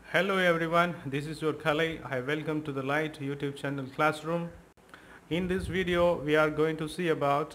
Hello everyone, this is your Kalai. I welcome to the Light YouTube channel Classroom. In this video, we are going to see about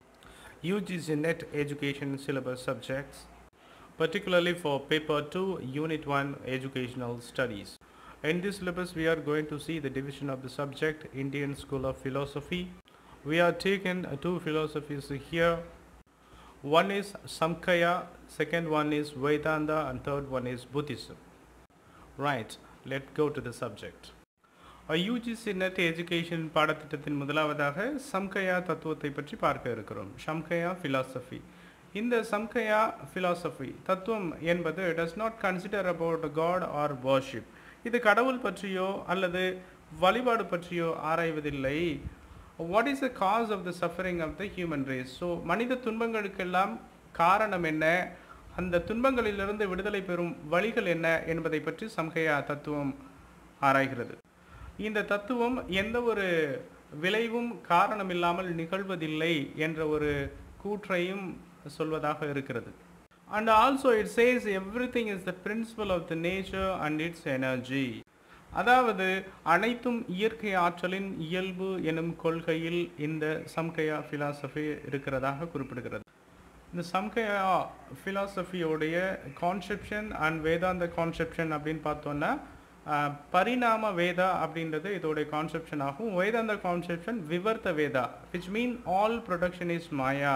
UGC NET education syllabus subjects, particularly for paper 2, unit 1 educational studies. In this syllabus, we are going to see the division of the subject Indian School of Philosophy. We are taken uh, two philosophies here. One is Samkhya, second one is Vedanta, and third one is Buddhism. Right let go to the subject UGC NET education பாடத்திட்டத்தின் முதலாவதாக சம்கயா தத்துவத்தை பற்றி பார்க்க இருக்கிறோம் சம்கயா philosophy இந்த சம்கயா philosophy தத்துவம் என்பது does not consider about god or worship இது கடவுள் பற்றியோ அல்லது வழிபாடு பற்றியோ ஆராய்வதில்லை what is the cause of the suffering of the human race so மனித துன்பங்களுக்கெல்லாம் காரணம் என்ன அந்த துன்பங்களிலிருந்து விடுதலை பெறும் வழிகள் என்ன என்பதை பற்றி சம்ஹயா தத்துவம் ஆராய்கிறது இந்த தத்துவம் எந்த ஒரு விளைவும் காரணம் இல்லாமல் நிகழ்வதில்லை என்ற ஒரு கூற்றையும் சொல்வதாக இருக்கிறது and also it says everything is the principle of the nature and its energy அதாவது அனைத்தும் இயற்கை ஆற்றலின் இயல்பு எனும் கொள்கையில் இந்த சம்கயா philosophy இருக்கிறதாக குறிப்பிடுகிறது இந்த சம்கயா ஃபிலாசபியோடைய கான்செப்ஷன் அண்ட் வேதாந்த கான்செப்ஷன் அப்படின்னு பார்த்தோன்னா ஆஹ், பரிணாம வேதா அப்படின்றது இதோடைய கான்செப்ஷன் ஆகும் Vedanta conception Vivarta Veda which mean all production is maya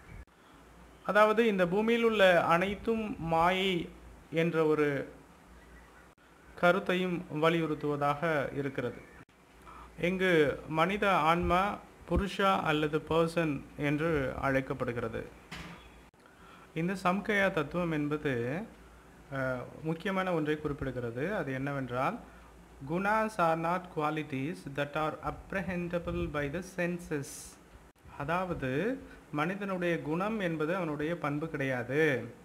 அதாவது இந்த பூமியில் உள்ள அனைத்தும் மாயை என்ற ஒரு கருத்தையும் வலியுறுத்துவதாக இருக்கிறது இங்கு மனித ஆன்மா புருஷா அல்லது பர்சன் என்று அழைக்கப்படுகிறது இந்த சம்கயா தத்துவம் என்பது அஹ், முக்கியமான ஒன்றை குறிப்பிடுகிறது அது என்னவென்றால் gunas are not qualities that are apprehendable by the senses அதாவது மனிதனுடைய குணம் என்பது அவனுடைய பண்பு கிடையாது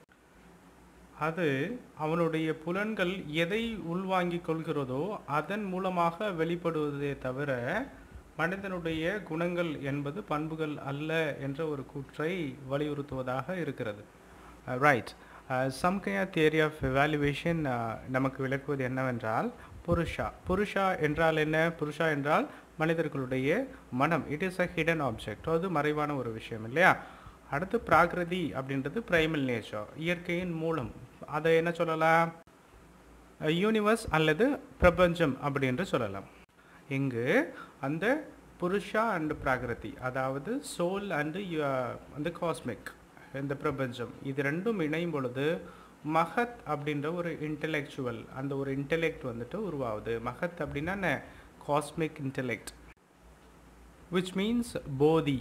அது அவனுடைய புலன்கள் எதை உள்வாங்கிக் கொள்கிறதோ அதன் மூலமாக வெளிப்படுவதே தவிர மனிதனுடைய குணங்கள் என்பது பண்புகள் அல்ல என்ற ஒரு கூற்றை வலியுறுத்துவதாக இருக்கிறது right Samkhya theory of evaluation நமக்கு விளக்குவது என்னவென்றால் புருஷா புருஷா என்றால் என்ன புருஷா என்றால் மனிதர்களுடைய மனம் it is a hidden object அது மறைவான ஒரு விஷயம் இல்லையா அடுத்து பிராகிருதி அப்படின்றது பிரைமல் நேச்சர் இயற்கையின் மூலம் அதை என்ன சொல்லலாம் யூனிவர்ஸ் அல்லது பிரபஞ்சம் அப்படின்னு சொல்லலாம் இங்கு அந்த புருஷா அண்ட் பிராகிருதி அதாவது சோல் அண்டு அந்த காஸ்மிக் இந்த பிரபஞ்சம் இது ரெண்டும் இணையும் பொழுது மகத் அப்படின்ற ஒரு இன்டெலெக்சுவல் அந்த ஒரு இன்டெலெக்ட் வந்துட்டு உருவாகுது மகத் அப்படின்னா என்ன காஸ்மிக் இன்டெலெக்ட் விச் மீன்ஸ் போதி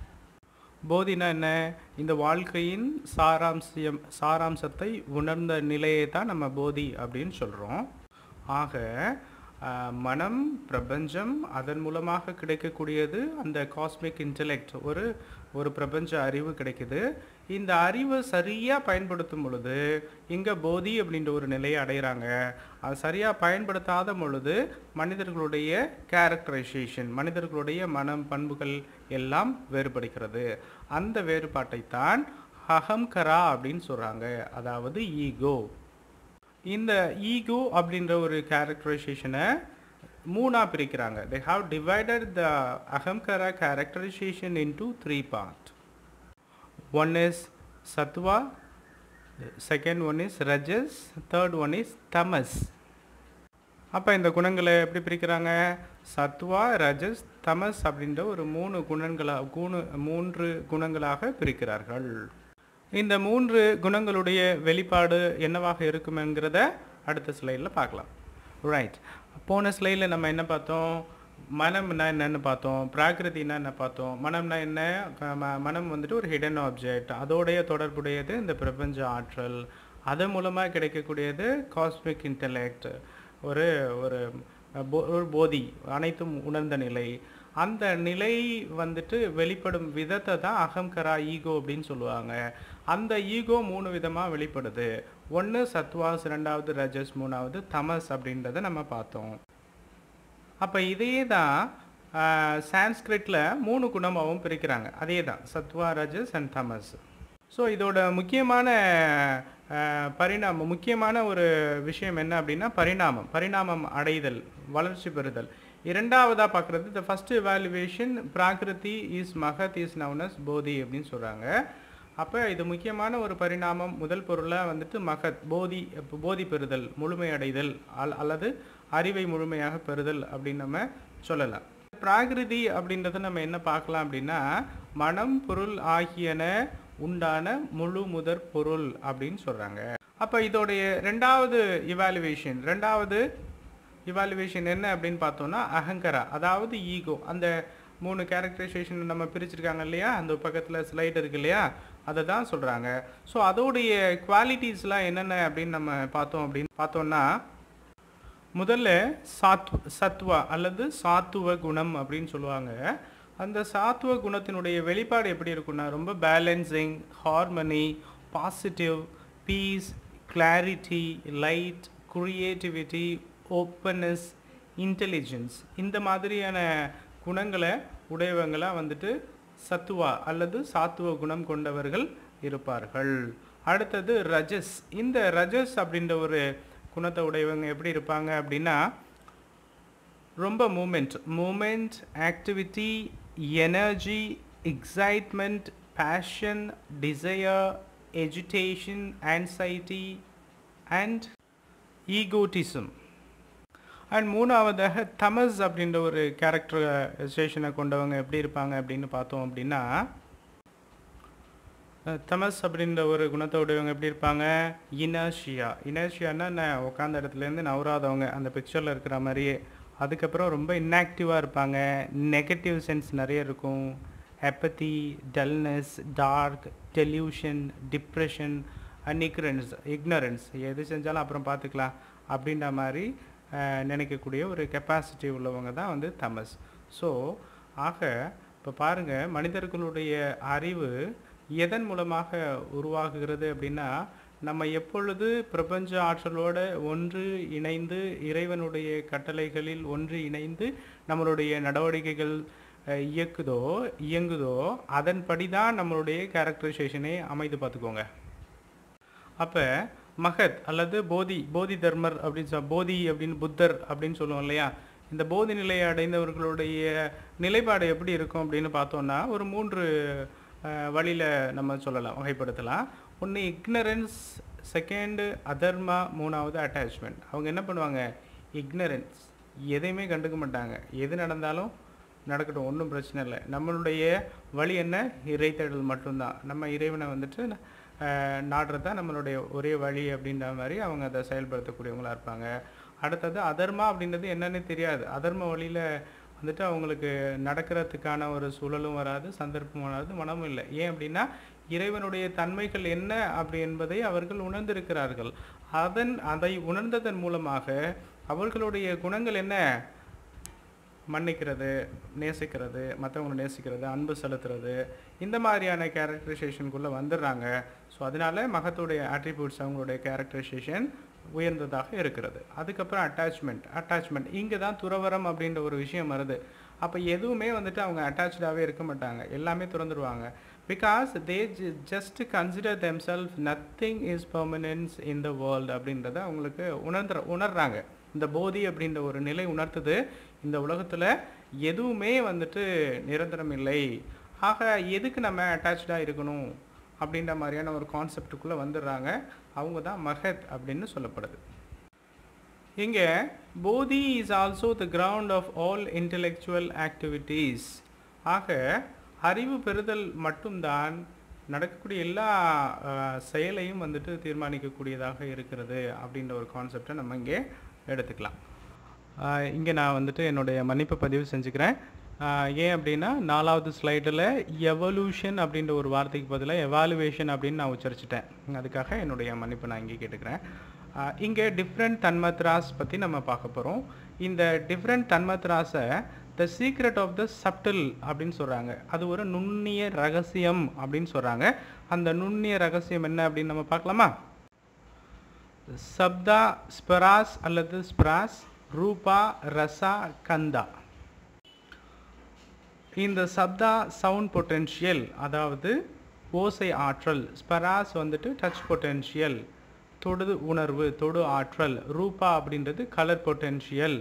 போதினா என்ன இந்த வாழ்க்கையின் சாராம்சியம் சாராம்சத்தை உணர்ந்த நிலையை தான் நம்ம போதி அப்படின்னு சொல்கிறோம் ஆக ஆஹ், மனம் பிரபஞ்சம் அதன் மூலமாக கிடைக்கக்கூடியது அந்த காஸ்மிக் இன்டெலெக்ட் ஒரு ஒரு பிரபஞ்ச அறிவு கிடைக்குது இந்த அறிவை சரியாக பயன்படுத்தும் பொழுது இங்கே போதி அப்படின்ற ஒரு நிலையை அடைகிறாங்க அது சரியாக பயன்படுத்தாத பொழுது மனிதர்களுடைய கேரக்டரைசேஷன் மனிதர்களுடைய மனம் பண்புகள் எல்லாம் வேறுபடுகிறது அந்த வேறுபாட்டைத்தான் அகம்கரா அப்படின்னு சொல்கிறாங்க அதாவது ஈகோ இந்த ஈகோ அப்படின்ற ஒரு கேரக்டரைசேஷனை மூணாக பிரிக்கிறாங்க they have divided the Ahamkara characterization into three part one is sattva second one is rajas third one is tamas அப்போ இந்த குணங்களை எப்படி பிரிக்கிறாங்க சத்வா ரஜஸ் தமஸ் அப்படின்ற ஒரு மூணு குணங்களா குண மூன்று குணங்களாக பிரிக்கிறார்கள் இந்த மூன்று குணங்களுடைய வெளிப்பாடு என்னவாக இருக்குமெங்கிறத அடுத்த ஸ்லைடில் பார்க்கலாம் ரைட் போன ஸ்லைடில் நம்ம என்ன பார்த்தோம் மனம்னா என்னன்னு பார்த்தோம் பிராகிருதினா என்ன பார்த்தோம் மனம்னா என்ன க- ம- மனம் வந்துட்டு ஒரு ஹிடன் ஆப்ஜெக்ட் அதோடைய தொடர்புடையது இந்த பிரபஞ்ச ஆற்றல் அதன் மூலமாக கிடைக்கக்கூடியது காஸ்மிக் இன்டெலெக்ட் ஒரு ஒரு போ- ஒரு போதி அனைத்தும் உணர்ந்த நிலை அந்த நிலை வந்துட்டு வெளிப்படும் விதத்தை தான் அகம்கரா ஈகோ அப்படின்னு சொல்லுவாங்க அந்த ஈகோ மூணு விதமாக வெளிப்படுது ஒன்று சத்வாஸ் ரெண்டாவது ரஜஸ் மூணாவது தமஸ் அப்படின்றத நம்ம பார்த்தோம் அப்போ இதே தான் சான்ஸ்கிரிட்டில் மூணு குணமாகவும் பிரிக்கிறாங்க அதே தான் சத்வா ரஜஸ் அண்ட் தமஸ் ஸோ இதோட முக்கியமான அஹ், பரிணாமம் முக்கியமான ஒரு விஷயம் என்ன அப்படின்னா பரிணாமம் பரிணாமம் அடைதல் வளர்ச்சி பெறுதல் இரண்டாவதாக பார்க்குறது the first evaluation Prakriti is Mahat is knowingness Buddhi அப்படின்னு சொல்கிறாங்க அப்போ இது முக்கியமான ஒரு பரிணாமம் முதல் பொருளாக வந்துட்டு மகத் போதி அப்ப போதி பெறுதல் முழுமை அடைதல் அல் அல்லது அறிவை முழுமையாக பெறுதல் அப்படின்னு நம்ம சொல்லலாம் பிராகிருதி அப்படின்றத நம்ம என்ன பார்க்கலாம் அப்படின்னா மனம் பொருள் ஆகியன உண்டான முழு முதற் பொருள் அப்படின்னு சொல்கிறாங்க அப்போ இதோடைய ரெண்டாவது இவாலுவேஷன் ரெண்டாவது இவாலுவேஷன் என்ன அப்படின்னு பார்த்தோம்னா அகங்கரா அதாவது ஈகோ அந்த மூணு கேரக்டரைசேஷன் நம்ம பிரிச்சிருக்காங்க இல்லையா அந்த பக்கத்தில் ஸ்லைட் இருக்கு இல்லையா அதை தான் சொல்கிறாங்க ஸோ அதோடைய குவாலிட்டிஸ்லாம் என்னென்ன அப்படின்னு நம்ம பார்த்தோம் அப்படின்னு பார்த்தோம்னா முதல்ல சாத்வ சத்வா அல்லது சாத்துவ குணம் அப்படின்னு சொல்லுவாங்க அந்த சாத்துவ குணத்தினுடைய வெளிப்பாடு எப்படி இருக்கும்னா ரொம்ப balancing harmony positive peace clarity light creativity openness intelligence இந்த மாதிரியான குணங்களை உடையவங்களாக வந்துட்டு சத்துவா அல்லது சாத்துவ குணம் கொண்டவர்கள் இருப்பார்கள் அடுத்தது ரஜஸ் இந்த ரஜஸ் அப்படின்ற ஒரு குணத்தை உடையவங்க எப்படி இருப்பாங்க அப்படின்னா ரொம்ப movement movement activity energy excitement passion desire agitation anxiety and egotism and மூணாவதாக தமஸ் அப்படின்ற ஒரு கேரக்டரைசேஷனை கொண்டவங்க எப்படி இருப்பாங்க அப்படின்னு பார்த்தோம் அப்படின்னா அஹ், தமஸ் அப்படின்ற ஒரு குணத்தை உடையவங்க எப்படி இருப்பாங்க இனர்ஷியா இனர்ஷியானா நான் உட்காந்த இடத்துலேருந்து நவராதவங்க அந்த பிக்சரில் இருக்கிற மாதிரியே அதுக்கப்புறம் ரொம்ப இன்ஆக்டிவாக இருப்பாங்க நெகட்டிவ் சென்ஸ் நிறைய இருக்கும் apathy dullness dark delusion depression அன்இக்ரன்ஸ் இக்னரன்ஸ் எது செஞ்சாலும் அப்புறம் பார்த்துக்கலாம் அப்படின்ற மாதிரி அஹ், நினைக்கக்கூடிய ஒரு கெப்பாசிட்டி உள்ளவங்க தான் வந்து தமஸ் ஸோ ஆக இப்போ பாருங்கள் மனிதர்களுடைய அறிவு எதன் மூலமாக உருவாகுகிறது அப்படின்னா நம்ம எப்பொழுது பிரபஞ்ச ஆற்றலோட ஒன்று இணைந்து இறைவனுடைய கட்டளைகளில் ஒன்று இணைந்து நம்மளுடைய நடவடிக்கைகள் அஹ், இயக்குதோ இயங்குதோ அதன்படி தான் நம்மளுடைய கேரக்டரைசேஷனை அமைது பார்த்துக்கோங்க அப்போ மகத் அல்லது போதி போதி தர்மர் அப்படின்னு சொல் போதி அப்படின்னு புத்தர் அப்படின்னு சொல்லுவோம் இல்லையா இந்த போதி நிலையை அடைந்தவர்களுடைய நிலைப்பாடு எப்படி இருக்கும் அப்படின்னு பார்த்தோம்னா ஒரு மூன்று வழியில் நம்ம சொல்லலாம் வகைப்படுத்தலாம் ஒன்று இக்னரன்ஸ் செகண்டு அதர்மா மூணாவது அட்டாச்மெண்ட் அவங்க என்ன பண்ணுவாங்க இக்னரன்ஸ் எதையுமே கண்டுக்க மாட்டாங்க எது நடந்தாலும் நடக்கட்டும் ஒன்றும் பிரச்சனை இல்லை நம்மளுடைய வழி என்ன இறை தேடல் மட்டும்தான் நம்ம இறைவனை வந்துட்டு அஹ், நாடுறது தான் நம்மளுடைய ஒரே வழி அப்படின்ற மாதிரி அவங்க அதை செயல்படுத்தக்கூடியவங்களா இருப்பாங்க அடுத்தது அதர்மா அப்படின்றது என்னன்னே தெரியாது அதர்ம வழியில் வந்துட்டு அவங்களுக்கு நடக்கிறதுக்கான ஒரு சூழலும் வராது சந்தர்ப்பம் வராது மனமும் இல்லை ஏன் அப்படின்னா இறைவனுடைய தன்மைகள் என்ன அப்படி என்பதை அவர்கள் உணர்ந்திருக்கிறார்கள் அதன் அதை உணர்ந்ததன் மூலமாக அவர்களுடைய குணங்கள் என்ன மன்னிக்கிறது நேசிக்கிறது மற்றவங்களை நேசிக்கிறது அன்பு செலுத்துறது இந்த மாதிரியான கேரக்டரைசேஷனுக்குள்ளே வந்துடுறாங்க ஸோ அதனால மகத்துடைய ஆட்ரிபியூட்ஸ் அவங்களுடைய கேரக்டரைசேஷன் உயர்ந்ததாக இருக்கிறது அதுக்கப்புறம் அட்டாச்மெண்ட் அட்டாச்மெண்ட் இங்கே தான் துறவரம் அப்படின்ற ஒரு விஷயம் வருது அப்போ எதுவுமே வந்துட்டு அவங்க அட்டாச்சாகவே இருக்க மாட்டாங்க எல்லாமே திறந்துடுவாங்க because they just consider them self nothing is permanence in the world அப்படின்றத அவங்களுக்கு உணர்ந்துற உணர்றாங்க இந்த போதி அப்படின்ற ஒரு நிலை உணர்த்துது இந்த உலகத்தில் எதுவுமே வந்துட்டு நிரந்தரம் இல்லை ஆக எதுக்கு நம்ம அட்டாச்சாக இருக்கணும் அப்படின்ற மாதிரியான ஒரு கான்செப்டுக்குள்ளே வந்துடுறாங்க அவங்க தான் மகத் அப்படின்னு சொல்லப்படுது இங்கே Buddhi is also the ground of all intellectual activities ஆக அறிவு பெறுதல் மட்டும்தான் நடக்கக்கூடிய எல்லா அஹ், செயலையும் வந்துட்டு தீர்மானிக்கக்கூடியதாக இருக்கிறது அப்படின்ற ஒரு கான்செப்டை நம்ம இங்கே எடுத்துக்கலாம் இங்கே நான் வந்துட்டு என்னுடைய மன்னிப்பு பதிவு செஞ்சுக்கிறேன் ஆஹ் ஏன் அப்படின்னா நாலாவது ஸ்லைடில் எவல்யூஷன் அப்படின்ற ஒரு வார்த்தைக்கு பதிலாக எவாலுவேஷன் அப்படின்னு நான் உச்சரிச்சிட்டேன் அதுக்காக என்னுடைய மன்னிப்பு நான் இங்கே கேட்டுக்கிறேன் ஆஹ் இங்கே டிஃப்ரெண்ட் தன்மத்ராஸ் பற்றி நம்ம பார்க்க போகிறோம் இந்த டிஃப்ரெண்ட் தன்மத்ராஸை the secret of the subtle அப்படின்னு சொல்கிறாங்க அது ஒரு நுண்ணிய ரகசியம் அப்படின்னு சொல்கிறாங்க அந்த நுண்ணிய ரகசியம் என்ன அப்படின்னு நம்ம பார்க்கலாமா சப்தா ஸ்பராஸ் அல்லது ஸ்பிராஸ் ரூபா ரசா கந்தா இந்த சப்தா சவுண்ட் பொட்டென்ஷியல் அதாவது ஓசை ஆற்றல் ஸ்பராஸ் வந்துட்டு டச் பொட்டென்ஷியல் தொடு உணர்வு தொடு ஆற்றல் ரூபா அப்படின்றது கலர் பொட்டென்ஷியல்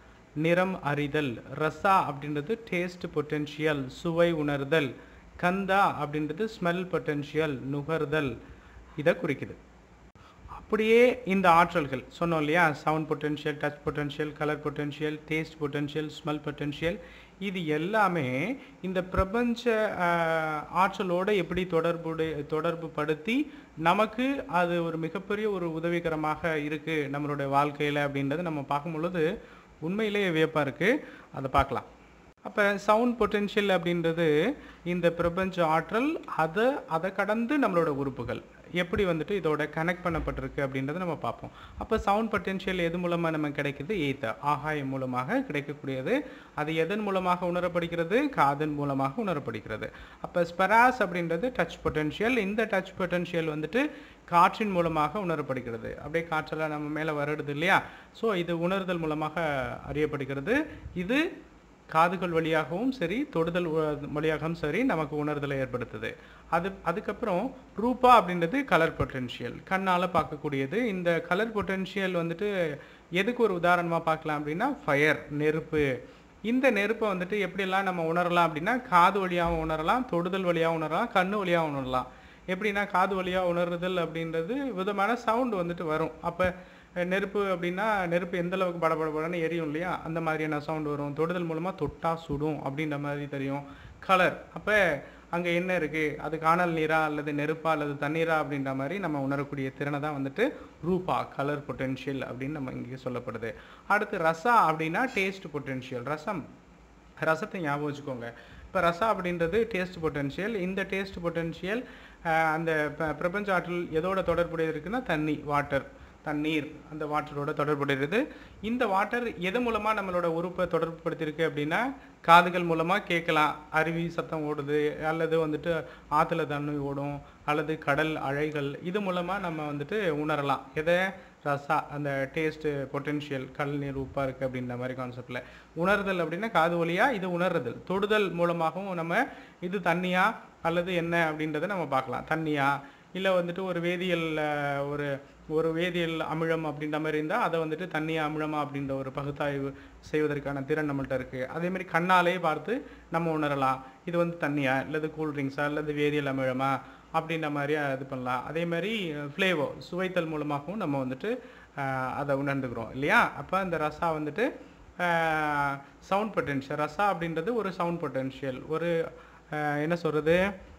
நிறம் அறிதல் ரசா அப்படின்றது டேஸ்ட் பொட்டென்ஷியல் சுவை உணர்தல் கந்தா அப்படின்றது ஸ்மெல் பொட்டென்ஷியல் நுகர்தல் இதை குறிக்குது அப்படியே இந்த ஆற்றல்கள் சொன்னோம் இல்லையா sound potential touch potential colour potential taste potential smell potential இது எல்லாமே இந்த பிரபஞ்ச ஆஹ், ஆற்றலோட எப்படி தொடர்புடைய தொடர்பு படுத்தி நமக்கு அது ஒரு மிகப்பெரிய ஒரு உதவிகரமாக இருக்கு நம்மளுடைய வாழ்க்கையில் அப்படின்றத நம்ம பார்க்கும் பொழுது உண்மையிலேயே வியப்பாக இருக்கு அதை பார்க்கலாம் அப்போ சவுண்ட் பொட்டென்ஷியல் அப்படின்றது இந்த பிரபஞ்ச ஆற்றல் அதை அதை கடந்து நம்மளோட உறுப்புகள் எப்படி வந்துட்டு இதோட கனெக்ட் பண்ணப்பட்டிருக்கு அப்படின்றத நம்ம பார்ப்போம் அப்போ சவுண்ட் பொட்டென்ஷியல் எது மூலமாக நமக்கு கிடைக்குது ஏத்த ஆகாயம் மூலமாக கிடைக்கக்கூடியது அது எதன் மூலமாக உணரப்படுகிறது காதன் மூலமாக உணரப்படுகிறது அப்போ ஸ்பெராஸ் அப்படின்றது டச் பொட்டென்ஷியல் இந்த டச் பொட்டென்ஷியல் வந்துட்டு காற்றின் மூலமாக உணரப்படுகிறது அப்படியே காற்றெல்லாம் நம்ம மேலே வருடுது இல்லையா ஸோ இது உணர்தல் மூலமாக அறியப்படுகிறது இது காதுகள் வழியாகவும் சரி தொடுதல் உ- வழியாகவும் சரி நமக்கு உணர்தலை ஏற்படுத்துது அது அதுக்கப்புறம் ரூபா அப்படின்றது கலர் பொட்டென்ஷியல் கண்ணால் பார்க்கக்கூடியது இந்த கலர் பொட்டென்ஷியல் வந்துட்டு எதுக்கு ஒரு உதாரணமாக பார்க்கலாம் அப்படின்னா ஃபயர் நெருப்பு இந்த நெருப்பை வந்துட்டு எப்படியெல்லாம் நம்ம உணரலாம் அப்படின்னா காது வழியாகவும் உணரலாம் தொடுதல் வழியாக உணரலாம் கண்ணு வழியாக உணரலாம் எப்படின்னா காது வழியாக உணர்தல் அப்படின்றது விதமான சவுண்ட் வந்துட்டு வரும் அப்போ நெருப்பு அப்படின்னா நெருப்பு எந்த அளவுக்கு படபடபடன்னு எரியும் இல்லையா அந்த மாதிரியான சவுண்ட் வரும் தொடுதல் மூலமாக தொட்டா சுடும் அப்படின்ற மாதிரி தெரியும் கலர் அப்போ அங்கே என்ன இருக்குது அது காணல் நீரா அல்லது நெருப்பா அல்லது தண்ணீரா அப்படின்ற மாதிரி நம்ம உணரக்கூடிய திறனை தான் வந்துட்டு ரூபா கலர் பொட்டென்ஷியல் அப்படின்னு நம்ம இங்கே சொல்லப்படுது அடுத்து ரசா அப்படின்னா டேஸ்ட் பொட்டென்ஷியல் ரசம் ரசத்தை ஞாபகம் வச்சுக்கோங்க இப்போ ரசா அப்படின்றது டேஸ்ட் பொட்டென்ஷியல் இந்த டேஸ்ட் பொட்டென்ஷியல் அந்த ப- பிரபஞ்ச ஆற்றல் எதோட தொடர்புடையது இருக்குன்னா தண்ணி வாட்டர் தண்ணீர் அந்த வாட்டரோட தொடர்புடையது இந்த வாட்டர் எது மூலமாக நம்மளோட உறுப்பை தொடர்புபடுத்தியிருக்கு அப்படின்னா காதுகள் மூலமாக கேட்கலாம் அருவி சத்தம் ஓடுது அல்லது வந்துட்டு ஆற்றுல தண்ணி ஓடும் அல்லது கடல் அலைகள் இது மூலமாக நம்ம வந்துட்டு உணரலாம் எதை ரசா அந்த டேஸ்ட்டு பொட்டென்ஷியல் கல் நீர் உப்பாக இருக்குது அப்படின்ற மாதிரி கான்செப்டில் உணர்தல் அப்படின்னா காது வழியா இது உணர்தல் தொடுதல் மூலமாகவும் நம்ம இது தண்ணியா அல்லது என்ன அப்படின்றத நம்ம பார்க்கலாம் தண்ணியா இல்லை வந்துட்டு ஒரு வேதியியல் அஹ், ஒரு ஒரு வேதியியல் அமிலம் அப்படின்ற மாதிரி இருந்தால் அதை வந்துட்டு தண்ணியா அமிலமா அப்படின்ற ஒரு பகுத்தாய்வு செய்வதற்கான திறன் நம்மள்ட்ட இருக்குது அதே மாதிரி கண்ணாலே பார்த்து நம்ம உணரலாம் இது வந்து தண்ணியா இல்லது கூல்ட்ரிங்க்ஸா அல்லது வேதியியல் அமிலமா அப்படின்ற மாதிரி இது பண்ணலாம் அதே மாதிரி ஃப்ளேவோ சுவைத்தல் மூலமாகவும் நம்ம வந்துட்டு அஹ், அதை உணர்ந்துக்கிறோம் இல்லையா அப்போ இந்த ரசா வந்துட்டு சவுண்ட் பொட்டென்ஷியல் ரசா அப்படின்றது ஒரு சவுண்ட் பொட்டென்ஷியல் ஒரு அஹ், என்ன சொல்கிறது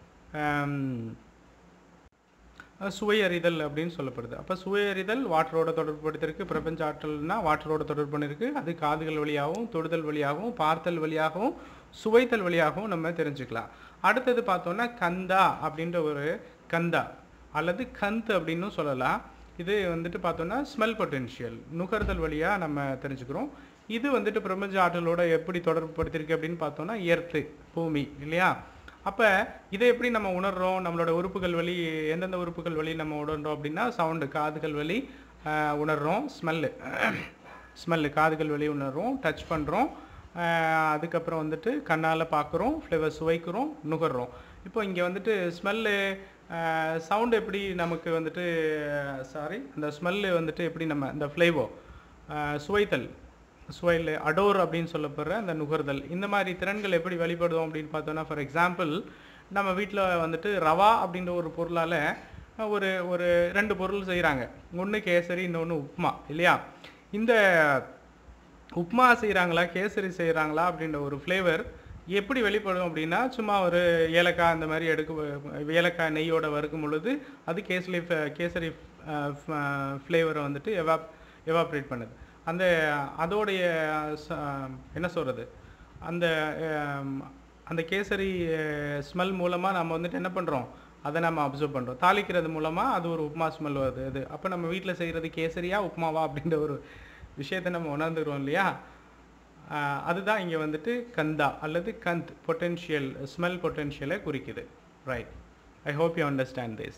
சுவையறிதல் அப்படின்னு சொல்லப்படுது அப்போ சுவையறிதல் வாட்டரோட தொடர்புபடுத்திருக்கு பிரபஞ்ச ஆற்றல்னா வாட்டரோட தொடர்பு பண்ணிருக்கு அது காதுகள் வழியாகவும் தொடுதல் வழியாகவும் பார்த்தல் வழியாகவும் சுவைத்தல் வழியாகவும் நம்ம தெரிஞ்சுக்கலாம் அடுத்தது பார்த்தோம்னா கந்தா அப்படின்ற ஒரு கந்தா அல்லது கந்த் அப்படின்னும் சொல்லலாம் இது வந்துட்டு பார்த்தோம்னா ஸ்மெல் பொட்டென்ஷியல் நுகர்தல் வழியாக நம்ம தெரிஞ்சுக்கிறோம் இது வந்துட்டு பிரபஞ்ச ஆற்றலோட எப்படி தொடர்பு படுத்திருக்கு அப்படின்னு பார்த்தோம்னா எர்த்து பூமி இல்லையா அப்போ இதை எப்படி நம்ம உணர்றோம் நம்மளோட உறுப்புகள் வழி எந்தெந்த உறுப்புகள் வழி நம்ம உணர்றோம் அப்படின்னா சவுண்டு காதுகள் வழி ஆஹ், உணர்றோம் ஸ்மெல்லு ஸ்மெல்லு காதுகள் வழி உணர்றோம் டச் பண்ணுறோம் அதுக்கப்புறம் வந்துட்டு கண்ணால் பார்க்குறோம் ஃப்ளேவர் சுவைக்கிறோம் நுகர்றோம் இப்போ இங்கே வந்துட்டு ஸ்மெல்லு சவுண்ட் எப்படி நமக்கு வந்துட்டு சாரி அந்த ஸ்மெல்லு வந்துட்டு எப்படி நம்ம இந்த ஃப்ளேவோ சுவைத்தல் சுவைல் அடோர் அப்படின்னு சொல்லப்படுற அந்த நுகர்தல் இந்த மாதிரி திறன்கள் எப்படி வெளிப்படுவோம் அப்படின்னு பார்த்தோன்னா ஃபார் எக்ஸாம்பிள் நம்ம வீட்டில் வந்துட்டு ரவா அப்படின்ற ஒரு பொருளால் ஒரு ஒரு ரெண்டு பொருள் செய்கிறாங்க ஒன்று கேசரி இன்னொன்று உப்புமா இல்லையா இந்த உப்புமா செய்கிறாங்களா கேசரி செய்கிறாங்களா அப்படின்ற ஒரு ஃப்ளேவர் எப்படி வெளிப்படும் அப்படின்னா சும்மா ஒரு ஏலக்காய் அந்த மாதிரி எடுக்க ஏலக்காய் நெய்யோட வறுக்கும் பொழுது அது கேசரி ஃப- கேசரி ஃப்ளேவரை வந்துட்டு எவாப் எவாப்ரேட் பண்ணுது அந்த அதோடைய ச- என்ன சொல்கிறது அந்த அஹ், அந்த கேசரி ஸ்மெல் மூலமாக நம்ம வந்துட்டு என்ன பண்ணுறோம் அதை நம்ம அப்சர்வ் பண்ணுறோம் தாளிக்கிறது மூலமாக அது ஒரு உப்புமா ஸ்மெல் வருது அது அப்போ நம்ம வீட்டில் செய்கிறது கேசரியா உப்புமாவா அப்படின்ற ஒரு விஷயத்தை நம்ம உணர்ந்துக்கிறோம் இல்லையா ஆஹ் அதுதான் இங்கே வந்துட்டு கந்தா அல்லது கந்த் பொட்டென்ஷியல் ஸ்மெல் பொட்டென்ஷியலை குறிக்குது right I hope you understand this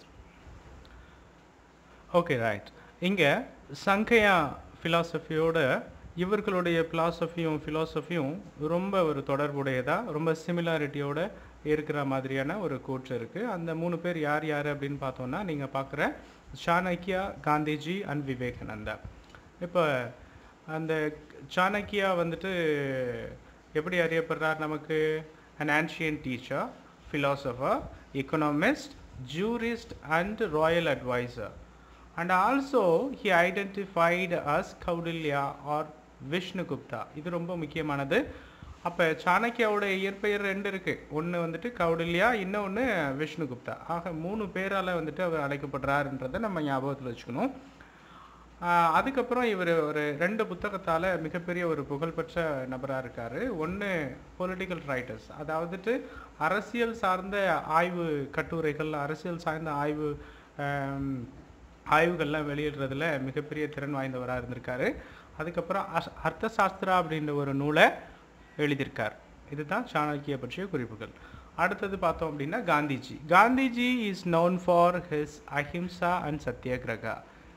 okay right இங்கே சங்கையா ஃபிலாசபியோட இவர்களுடைய பிலாசபியும் ஃபிலாசபியும் ரொம்ப ஒரு தொடர்புடையதாக ரொம்ப சிமிலாரிட்டியோட இருக்கிற மாதிரியான ஒரு கூற்று இருக்குது அந்த மூணு பேர் யார் யார் அப்படின்னு பார்த்தோன்னா நீங்கள் பார்க்குற சாணக்கியா காந்திஜி அண்ட் விவேகானந்தா இப்போ அந்த சாணக்கியா வந்துட்டு எப்படி அறியப்படுறார் நமக்கு an ancient teacher philosopher economist jurist and royal advisor and also he identified as Kautilya or Vishnugupta இது ரொம்ப முக்கியமானது அப்போ சாணக்கியாவோட இயற்பெயர் ரெண்டு இருக்கு ஒன்று வந்துட்டு கௌடில்யா இன்னொன்று விஷ்ணுகுப்தா ஆக மூணு பேரால் வந்துட்டு அவர் அழைக்கப்படுறாருன்றதை நம்ம ஞாபகத்தில் வச்சுக்கணும் ஆஹ் அதுக்கப்புறம் இவர் ஒரு ரெண்டு புத்தகத்தால் மிகப்பெரிய ஒரு புகழ்பெற்ற நபராக இருக்கார் ஒன்று பொலிட்டிக்கல் ரைட்டர்ஸ் அதாவதுட்டு அரசியல் சார்ந்த ஆய்வு கட்டுரைகள் அரசியல் சார்ந்த ஆய்வு ஆம், ஆய்வுகள்லாம் வெளியிடுறதுல மிகப்பெரிய திறன் வாய்ந்தவராக இருந்திருக்காரு அதுக்கப்புறம் அஸ்- அர்த்த சாஸ்திரா அப்படின்ற ஒரு நூலை எழுதியிருக்கார் இதுதான் சாணக்கிய பற்றிய குறிப்புகள் அடுத்தது பார்த்தோம் அப்படின்னா Gandhiji Gandhiji is known for his ahimsa and satyagraha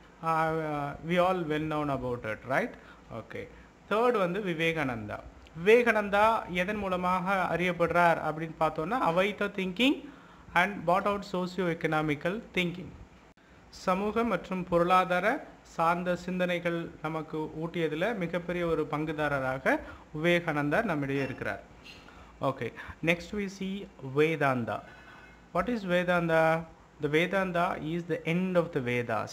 we all well known about it right okay third வந்து விவேகானந்தா விவேகானந்தா எதன் மூலமாக அறியப்படுறார் அப்படின்னு பார்த்தோன்னா Advaita thinking and bought out socio economical thinking சமூக மற்றும் பொருளாதார சார்ந்த சிந்தனைகள் நமக்கு ஊட்டியதில் மிகப்பெரிய ஒரு பங்குதாரராக விவேகானந்தா நம்மிடையே இருக்கிறார் okay next we see Vedanta what is Vedanta the Vedanta is the end of the Vedas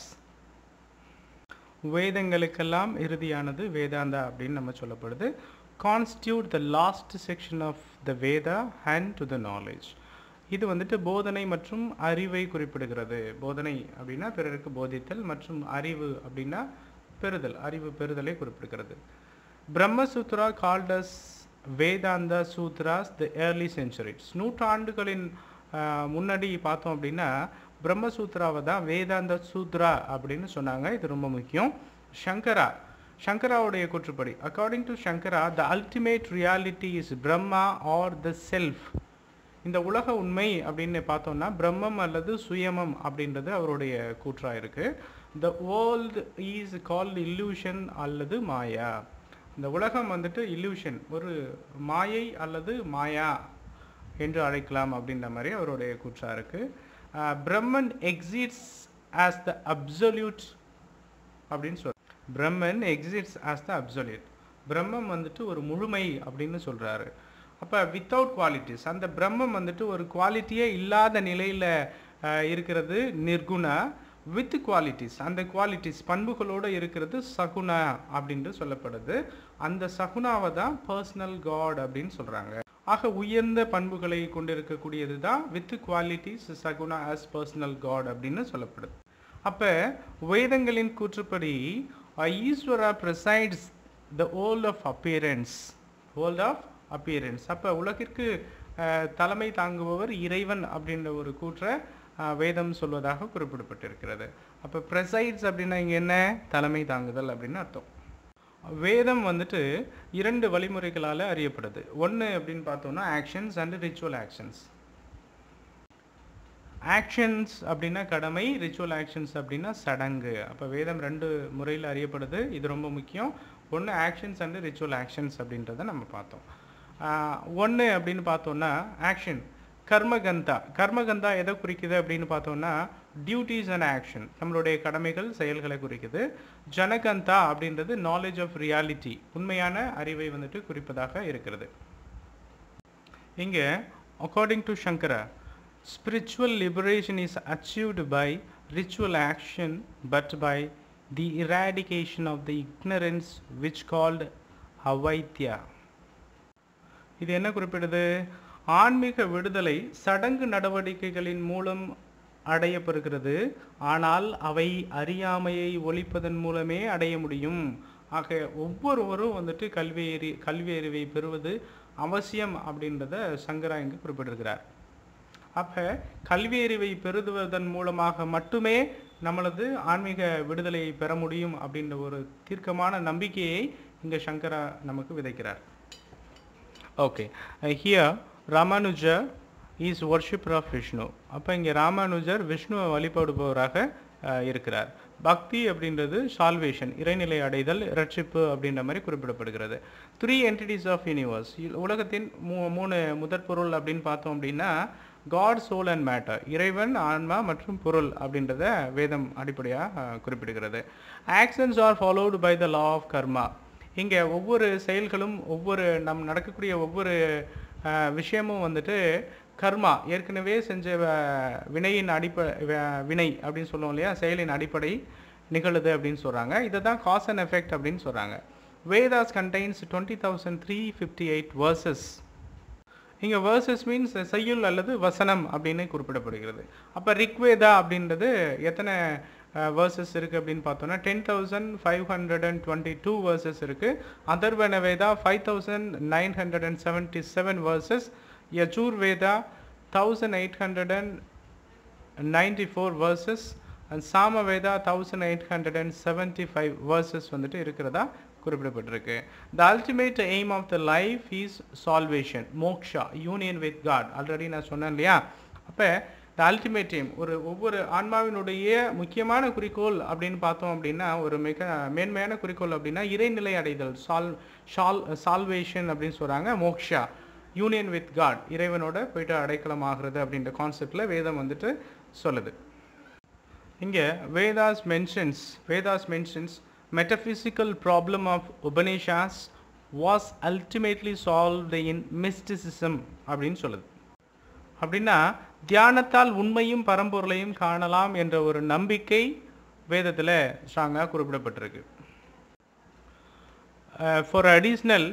வேதங்களுக்கெல்லாம் இறுதியானது வேதாந்தா அப்படின்னு நம்ம சொல்லப்படுது constitute the last section of the Veda hand to the knowledge இது வந்துட்டு போதனை மற்றும் அறிவை குறிப்பிடுகிறது போதனை அப்படின்னா பிறருக்கு போதித்தல் மற்றும் அறிவு அப்படின்னா பெறுதல் அறிவு பெறுதலை குறிப்பிடுகிறது Brahmasutra called as Vedanta Sutras the early centuries நூற்றாண்டுகளின் ஆஹ், முன்னாடி பார்த்தோம் அப்படின்னா பிரம்மசூத்ராவை தான் வேதாந்த சூத்ரா அப்படின்னு சொன்னாங்க இது ரொம்ப முக்கியம் சங்கரா சங்கராவுடைய கூற்றுப்படி according to Shankara the ultimate reality is Brahma or the self இந்த உலக உண்மை அப்படின்னு பார்த்தோம்னா பிரம்மம் அல்லது சுயமம் அப்படின்றது அவருடைய கூற்றா இருக்கு the world is called illusion அல்லது மாயா இந்த உலகம் வந்துட்டு illusion ஒரு மாயை அல்லது மாயா என்று அழைக்கலாம் அப்படின்ற மாதிரி அவருடைய கூற்றா இருக்கு அஹ், Brahman exists as the absolute அப்படின்னு சொல் Brahman exists as the absolute பிரம்மம் வந்துட்டு ஒரு முழுமை அப்படின்னு சொல்றாரு அப்போ வித்தவுட் குவாலிட்டிஸ் அந்த பிரம்மம் வந்துட்டு ஒரு குவாலிட்டியே இல்லாத நிலையில் இருக்கிறது நிர்குணா வித் குவாலிட்டிஸ் அந்த குவாலிட்டிஸ் பண்புகளோடு இருக்கிறது சகுணா அப்படின்ட்டு சொல்லப்படுது அந்த சகுணாவை தான் பர்சனல் காட் அப்படின்னு சொல்கிறாங்க ஆக உயர்ந்த பண்புகளை கொண்டிருக்கக்கூடியது தான் with qualities Saguna as personal god அப்படின்னு சொல்லப்படுது அப்போ வேதங்களின் கூற்றுப்படி அஹ், Ishvara presides the world of appearance world of appearance அப்போ உலகிற்கு அஹ், தலைமை தாங்குபவர் இறைவன் அப்படின்ற ஒரு கூற்றை அஹ், வேதம் சொல்வதாக குறிப்பிடப்பட்டிருக்கிறது அப்போ presides அப்படின்னா இங்கே என்ன தலைமை தாங்குதல் அப்படின்னு அர்த்தம் வேதம் வந்துட்டு இரண்டு வழிமுறைகளால் அறியப்படுது ஒன்று அப்படின்னு பார்த்தோம்னா actions and ritual actions actions அப்படின்னா கடமை ரிச்சுவல் ஆக்ஷன்ஸ் அப்படின்னா சடங்கு அப்போ வேதம் ரெண்டு முறையில் அறியப்படுது இது ரொம்ப முக்கியம் ஒன்று ஆக்ஷன்ஸ் அண்ட் ரிச்சுவல் ஆக்ஷன்ஸ் அப்படின்றத நம்ம பார்த்தோம் ஒன்று அப்படின்னு பார்த்தோம்னா ஆக்ஷன் கர்மகந்தா கர்மகந்தா எதை குறிக்குது அப்படின்னு பார்த்தோம்னா டியூட்டிஸ் அண்ட் ஆக்ஷன் நம்மளுடைய கடமைகள் செயல்களை குறிக்குது ஜனகந்தா அப்படின்றது நாலேஜ் ஆஃப் ரியாலிட்டி உண்மையான அறிவை வந்துட்டு குறிப்பதாக இருக்கிறது இங்கே according to Shankara spiritual liberation is achieved by ritual action but by the eradication of the ignorance which called avaitya இது என்ன குறிப்பிடுது ஆன்மீக விடுதலை சடங்கு நடவடிக்கைகளின் மூலம் அடையப்பெறுகிறது ஆனால் அவை அறியாமையை ஒழிப்பதன் மூலமே அடைய முடியும் ஆக ஒவ்வொருவரும் வந்துட்டு கல்வி அறி கல்வி அறிவை பெறுவது அவசியம் அப்படின்றத சங்கரா இங்கு குறிப்பிட்டிருக்கிறார் அப்போ கல்வி அறிவை பெறுவதன் மூலமாக மட்டுமே நம்மளது ஆன்மீக விடுதலையை பெற முடியும் அப்படின்ற ஒரு தீர்க்கமான நம்பிக்கையை இங்கே சங்கரா நமக்கு விதைக்கிறார் okay here Ramanujar is worshipper of Vishnu அப்போ இங்கே ராமானுஜர் விஷ்ணுவை வழிபடுபவராக அஹ், இருக்கிறார் பக்தி அப்படின்றது சால்வேஷன் இறைநிலை அடைதல் இரட்சிப்பு அப்படின்ற மாதிரி குறிப்பிடப்படுகிறது த்ரீ entities ஆஃப் யூனிவர்ஸ் உலகத்தின் மூ மூணு முதற் பொருள் அப்படின்னு பார்த்தோம் அப்படின்னா காட் சோல் அண்ட் மேட்டர் இறைவன் ஆன்மா மற்றும் பொருள் அப்படின்றத வேதம் அடிப்படையாக குறிப்பிடுகிறது actions are followed by the law of karma இங்கே ஒவ்வொரு செயல்களும் ஒவ்வொரு நம் நடக்கக்கூடிய ஒவ்வொரு அஹ், விஷயமும் வந்துட்டு கர்மா ஏற்கனவே செஞ்ச அஹ், வினையின் அடிப்ப வ- வினை அப்படின்னு சொல்லுவோம் இல்லையா செயலின் அடிப்படை நிகழுது அப்படின்னு சொல்கிறாங்க இதை தான் காஸ் அண்ட் எஃபெக்ட் அப்படின்னு சொல்கிறாங்க Vedas contains twenty thousand three fifty eight verses இங்கே வேர்சஸ் மீன்ஸ் செய்யுள் அல்லது வசனம் அப்படின்னு குறிப்பிடப்படுகிறது அப்போ ரிக்வேதா அப்படின்றது எத்தனை வேர்சஸ் இருக்குது அப்படின்னு பார்த்தோன்னா ten thousand five hundred and twenty two verses இருக்குது Atharvana Veda five thousand nine hundred and seventy seven verses Yajur Veda thousand eight hundred and ninety four verses and Samaveda thousand eight hundred and seventy five verses வந்துட்டு இருக்கிறதா குறிப்பிடப்பட்டிருக்கு the ultimate aim of the life is salvation moksha union with god already நான் சொன்னேன் இல்லையா அப்போ த ultimate aim ஒரு ஒவ்வொரு ஆன்மாவினுடைய முக்கியமான குறிக்கோள் அப்படின்னு பார்த்தோம் அப்படின்னா ஒரு மிக மேன்மையான குறிக்கோள் அப்படின்னா இறைநிலை அடைதல் சால் ஷால் சால்வேஷன் அப்படின்னு சொல்கிறாங்க மோக்ஷா யூனியன் வித் காட் இறைவனோட போயிட்டு அடைக்கலம் ஆகிறது அப்படின்ற கான்செப்டில் வேதம் வந்துட்டு சொல்லுது இங்கே Vedas mentions Vedas mentions metaphysical problem of Upanishads was ultimately solved in mysticism அப்படின்னு சொல்லுது அப்படின்னா தியானத்தால் உண்மையும் பரம்பொருளையும் காணலாம் என்ற ஒரு நம்பிக்கை வேதத்தில் ஸ்ட்ராங்காக குறிப்பிடப்பட்டிருக்கு ஃபார் அடிஷ்னல்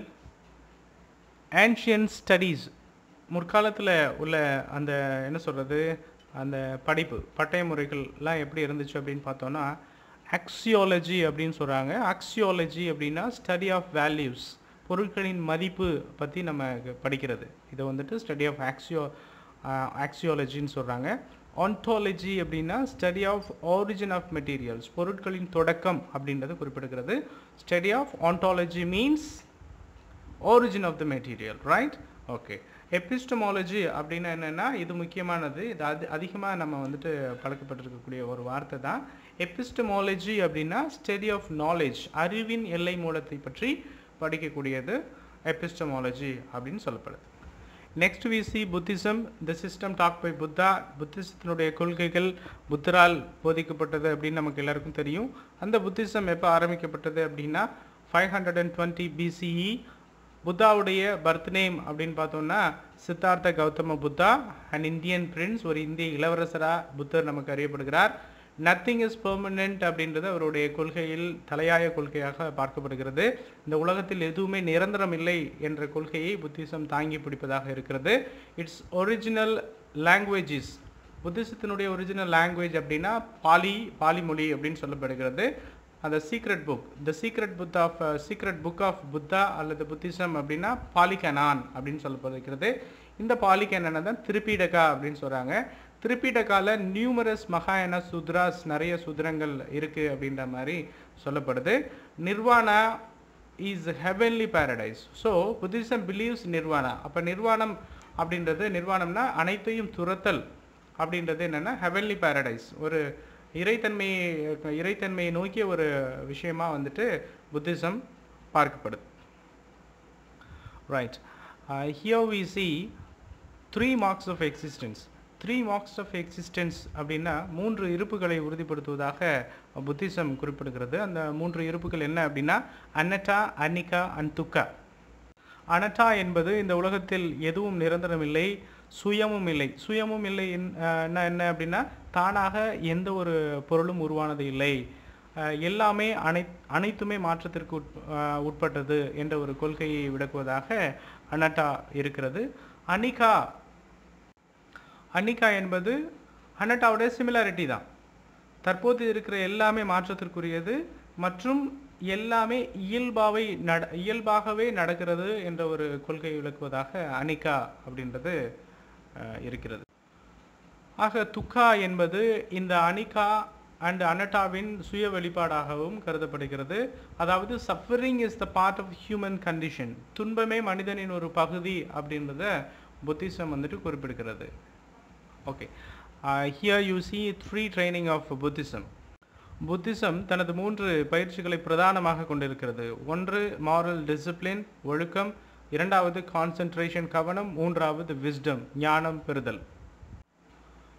ஆன்ஷியன் ஸ்டடீஸ் முற்காலத்தில் உள்ள அந்த என்ன சொல்கிறது அந்த படிப்பு பட்டய முறைகள்லாம் எப்படி இருந்துச்சு அப்படின்னு பார்த்தோன்னா அக்சியாலஜி அப்படின்னு சொல்கிறாங்க அக்சியாலஜி அப்படின்னா ஸ்டடி ஆஃப் வேல்யூஸ் பொருட்களின் மதிப்பு பற்றி நம்ம படிக்கிறது இதை வந்துட்டு ஸ்டடி ஆஃப் ஆக்சியோ ஆக்சியாலஜின்னு சொல்கிறாங்க ஆன்டாலஜி அப்படின்னா study of origin of materials பொருட்களின் தொடக்கம் அப்படின்றது குறிப்பிடுகிறது study of ontology means origin of the material right okay epistemology அப்படின்னா என்னென்னா இது முக்கியமானது இது அது அதிகமாக நம்ம வந்துட்டு பழக்கப்பட்டிருக்கக்கூடிய ஒரு வார்த்தை தான் எபிஸ்டமாலஜி அப்படின்னா ஸ்டடி ஆஃப் நாலேஜ் அறிவின் எல்லை மூலத்தை பற்றி படிக்கக்கூடியது எபிஸ்டமாலஜி அப்படின்னு சொல்லப்படுது next we see Buddhism the system taught by Buddha புத்திசத்தினுடைய கொள்கைகள் புத்தரால் போதிக்கப்பட்டது அப்படின்னு நமக்கு எல்லாருக்கும் தெரியும் அந்த புத்திசம் எப்போ ஆரம்பிக்கப்பட்டது அப்படின்னா five hundred and twenty BCE புத்தாவுடைய பர்த் நேம் அப்படின்னு பார்த்தோம்னா Siddhartha Gautama Buddha and Indian prince ஒரு இந்திய இளவரசராக புத்தர் நமக்கு அறியப்படுகிறார் நத்திங் இஸ் பெர்மனெண்ட் அப்படின்றது அவருடைய கொள்கையில் தலையாய கொள்கையாக பார்க்கப்படுகிறது இந்த உலகத்தில் எதுவுமே நிரந்தரம் இல்லை என்ற கொள்கையை புத்திசம் தாங்கி பிடிப்பதாக இருக்கிறது இட்ஸ் ஒரிஜினல் லாங்குவேஜஸ் புத்திசத்தினுடைய ஒரிஜினல் லாங்குவேஜ் அப்படின்னா பாலி பாலி மொழி அப்படின்னு சொல்லப்படுகிறது அந்த secret book the secret book of secret book of Buddha அல்லது புத்திசம் அப்படின்னா பாலிகனான் அப்படின்னு சொல்லப்படுகிறது இந்த பாலிகனானை தான் திருப்பீடகா அப்படின்னு சொல்கிறாங்க திருப்பீடகால நியூமரஸ் மகாயன சுத்ராஸ் நிறைய சுத்ரங்கள் இருக்குது அப்படின்ற மாதிரி சொல்லப்படுது nirvana is heavenly paradise so Buddhism believes nirvana அப்போ நிர்வாணம் அப்படின்றது நிர்வாணம்னா அனைத்தையும் துரத்தல் அப்படின்றது என்னென்னா ஹெவன்லி பேரடைஸ் ஒரு இறைத்தன்மை இறைத்தன்மையை நோக்கிய ஒரு விஷயமா வந்துட்டு புத்திசம் பார்க்கப்படுது right here we see three marks of existence three marks of existence அப்படின்னா மூன்று இருப்புகளை உறுதிப்படுத்துவதாக புத்திசம் குறிப்பிடுகிறது அந்த மூன்று இருப்புகள் என்ன அப்படின்னா அன்னட்டா அன்னிகா அண்ட் துக்கா அனட்டா என்பது இந்த உலகத்தில் எதுவும் நிரந்தரம் இல்லை சுயமும் இல்லை சுயமும் இல்லை என்ன என்ன அப்படின்னா தானாக எந்த ஒரு பொருளும் உருவானது இல்லை எல்லாமே அனை அனைத்துமே மாற்றத்திற்கு உட் உட்பட்டது என்ற ஒரு கொள்கையை விளக்குவதாக அனட்டா இருக்கிறது அனிகா அன்னிகா என்பது அனட்டாவுடைய சிமிலாரிட்டி தான் தற்போது இருக்கிற எல்லாமே மாற்றத்திற்குரியது மற்றும் எல்லாமே இயல்பாவை நட இயல்பாகவே நடக்கிறது என்ற ஒரு கொள்கையை விளக்குவதாக அனிகா அப்படின்றது இருக்கிறது ஆக துக்கா என்பது இந்த அனிகா அண்ட் அனட்டாவின் சுய வெளிப்பாடாகவும் கருதப்படுகிறது அதாவது suffering is the part of human condition துன்பமே மனிதனின் ஒரு பகுதி அப்படின்றத புத்திசம் வந்துட்டு குறிப்பிடுகிறது okay here you see three training of Buddhism Buddhism தனது மூன்று பயிற்சிகளை பிரதானமாக கொண்டிருக்கிறது ஒன்று மாரல் டிசிப்ளின் ஒழுக்கம் இரண்டாவது கான்சென்ட்ரேஷன் கவனம் மூன்றாவது விஸ்டம் ஞானம் பெறுதல்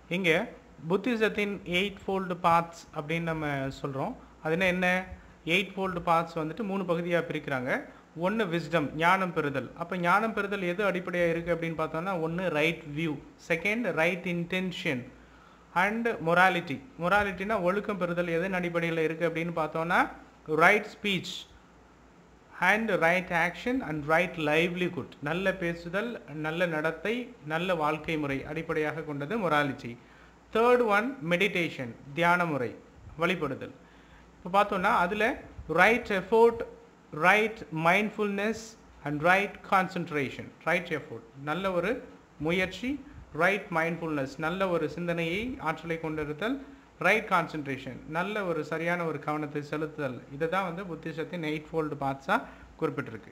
இங்கே புத்திசத்தின் எயிட் ஃபோல்டு பாத்ஸ் அப்படின்னு நம்ம சொல்கிறோம் அதுனா என்ன எயிட் ஃபோல்டு பாத்ஸ் வந்துட்டு மூணு பகுதியாக பிரிக்கிறாங்க ஒன்று விஸ்டம் ஞானம் பெறுதல் அப்போ ஞானம் பெறுதல் எது அடிப்படையாக இருக்குது அப்படின்னு பார்த்தோம்னா ஒன்று right view second right intention and morality மொராலிட்டினா ஒழுக்கம் பெறுதல் எதன் அடிப்படையில் இருக்குது அப்படின்னு பார்த்தோன்னா right speech and right action and right livelihood நல்ல பேசுதல் நல்ல நடத்தை நல்ல வாழ்க்கை முறை அடிப்படையாக கொண்டது மொராலிட்டி தேர்ட் ஒன் மெடிடேஷன் தியான முறை வழிபடுதல் இப்போ பார்த்தோன்னா அதில் right effort right mindfulness and right concentration right effort நல்ல ஒரு முயற்சி ரைட் மைண்ட்ஃபுல்னஸ் நல்ல ஒரு சிந்தனையை ஆற்றலை கொண்டிருத்தல் ரைட் கான்சன்ட்ரேஷன் நல்ல ஒரு சரியான ஒரு கவனத்தை செலுத்துதல் இதை தான் வந்து புத்திசத்தின் எயிட் ஃபோல்டு பார்ட்ஸாக குறிப்பிட்டிருக்கு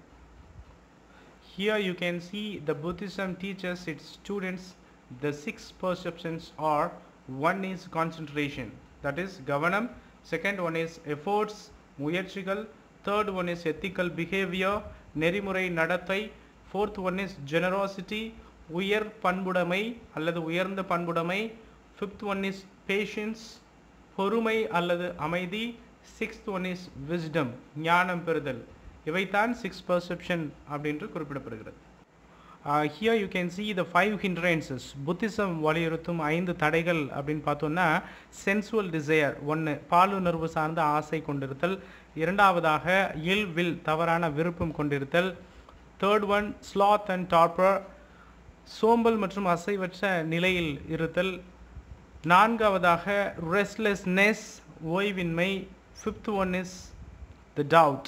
Here you can see the Buddhism teaches its students the six perceptions are one is concentration that is கவனம் second one is efforts முயற்சிகள் third one is ethical behavior நெறிமுறை நடத்தை fourth one is generosity உயர் பண்புடைமை அல்லது உயர்ந்த பண்புடைமை fifth one is patience பொறுமை அல்லது அமைதி சிக்ஸ்த் ஒன் இஸ் விஸ்டம் ஞானம் பெறுதல் இவைதான் சிக்ஸ் பர்செப்ஷன் அப்படின்று குறிப்பிடப்படுகிறது here you can see the five hindrances Buddhism வலியுறுத்தும் ஐந்து தடைகள் அப்படின்னு பார்த்தோம்னா சென்சுவல் டிசையர் ஒன்று பாலுணர்வு சார்ந்த ஆசை கொண்டிருத்தல் இரண்டாவதாக இல் வில் தவறான விருப்பம் கொண்டிருத்தல் third one sloth and torpor சோம்பல் மற்றும் அசைவற்ற நிலையில் இருத்தல் நான்காவதாக ரெஸ்ட்லெஸ்னஸ் ஓய்வின்மை fifth one is the doubt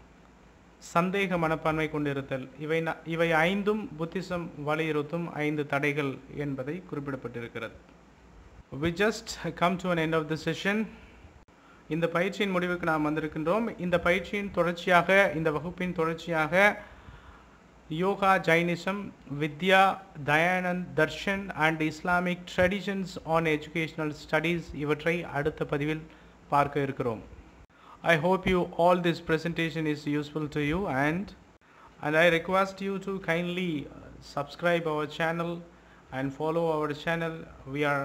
சந்தேக மனப்பான்மை கொண்டிருத்தல் இவை ந- இவை ஐந்தும் புத்திசம் வலியுறுத்தும் ஐந்து தடைகள் என்பதை குறிப்பிடப்பட்டிருக்கிறது we just come to an end of the session இந்த பயிற்சியின் முடிவுக்கு நாம் வந்திருக்கின்றோம் இந்த பயிற்சியின் தொடர்ச்சியாக இந்த வகுப்பின் தொடர்ச்சியாக yoga Jainism Vidya Dayanand Darshan and Islamic traditions on educational studies இவற்றை அடுத்த பதிவில் பார்க்க இருக்கிறோம் I hope you all this presentation is useful to you and and I request you to kindly uh, subscribe our channel and follow our channel. We are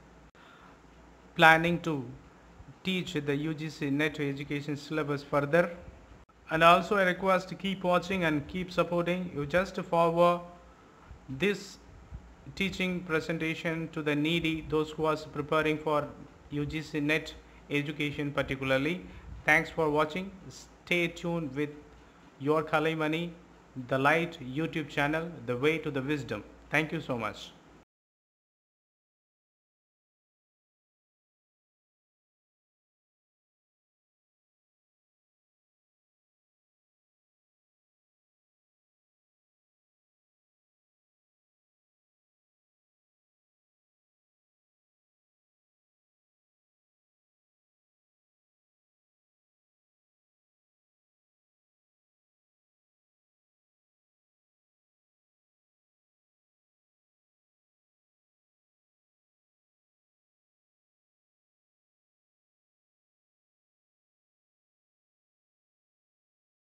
planning to teach the UGC NET education syllabus further. And also I request to keep watching and keep supporting. You just forward this teaching presentation to the needy, those who are preparing for UGC NET education particularly. Thanks for watching. Stay tuned with your Kalai Money, the Light YouTube channel, The Way to the Wisdom. Thank you so much.